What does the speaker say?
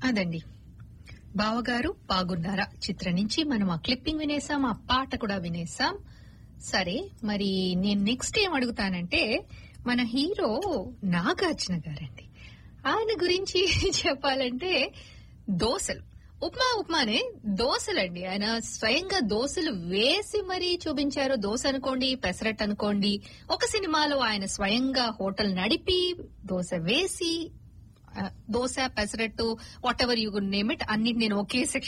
అదండి బావగారు బాగున్నారా చిత్రం నుంచి మనం ఆ క్లిప్పింగ్ వినేసాం ఆ పాట కూడా వినేసాం సరే మరి నేను నెక్స్ట్ ఏం అడుగుతానంటే మన హీరో నాగార్జున గారండి ఆయన గురించి చెప్పాలంటే దోశలు ఉప్మా ఉప్మానే దోశలండి ఆయన స్వయంగా దోశలు వేసి మరీ చూపించారు దోశ అనుకోండి పెసరట్ అనుకోండి ఒక సినిమాలో ఆయన స్వయంగా హోటల్ నడిపి దోశ వేసి ఆ, dosa pesarattu whatever you name it అన్నిటి నేను ఒకే సెక్షన్